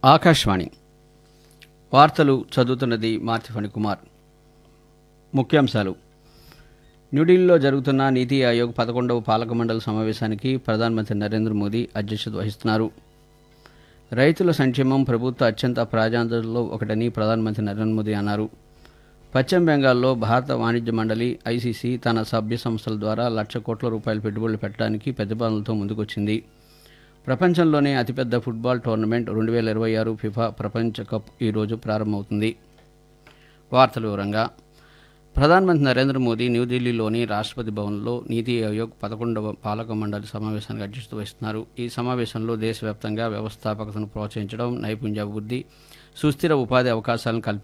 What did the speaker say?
ఆకాశవాణి వార్తలు చదువుతున్నది మార్తిఫణి కుమార్ ముఖ్యాంశాలు న్యూఢిల్లీలో జరుగుతున్న నీతి ఆయోగ్ పదకొండవ పాలక మండలి సమావేశానికి ప్రధానమంత్రి నరేంద్ర మోదీ అధ్యక్షత వహిస్తున్నారు రైతుల సంక్షేమం ప్రభుత్వ అత్యంత ప్రాధాన్యతల్లో ఒకటని ప్రధానమంత్రి నరేంద్ర మోదీ అన్నారు పశ్చిమ బెంగాల్లో భారత వాణిజ్య మండలి ఐసీసీ తన సభ్య సంస్థల ద్వారా లక్ష కోట్ల రూపాయల పెట్టుబడులు పెట్టడానికి ప్రతిపాదనలతో ముందుకొచ్చింది ప్రపంచంలోనే అతిపెద్ద ఫుట్బాల్ టోర్నమెంట్ రెండు వేల ఇరవై ఆరు ఫిఫా ప్రపంచ కప్ ఈరోజు ప్రారంభమవుతుంది వార్తల వివరంగా ప్రధానమంత్రి నరేంద్ర మోదీ న్యూఢిల్లీలోని రాష్ట్రపతి భవన్లో నీతి ఆయోగ్ పదకొండవ పాలక మండలి సమావేశానికి అధ్యక్షత వహిస్తున్నారు ఈ సమావేశంలో దేశవ్యాప్తంగా వ్యవస్థాపకతను ప్రోత్సహించడం నైపుణ్యాభివృద్ధి సుస్థిర ఉపాధి అవకాశాలను కల్పించడం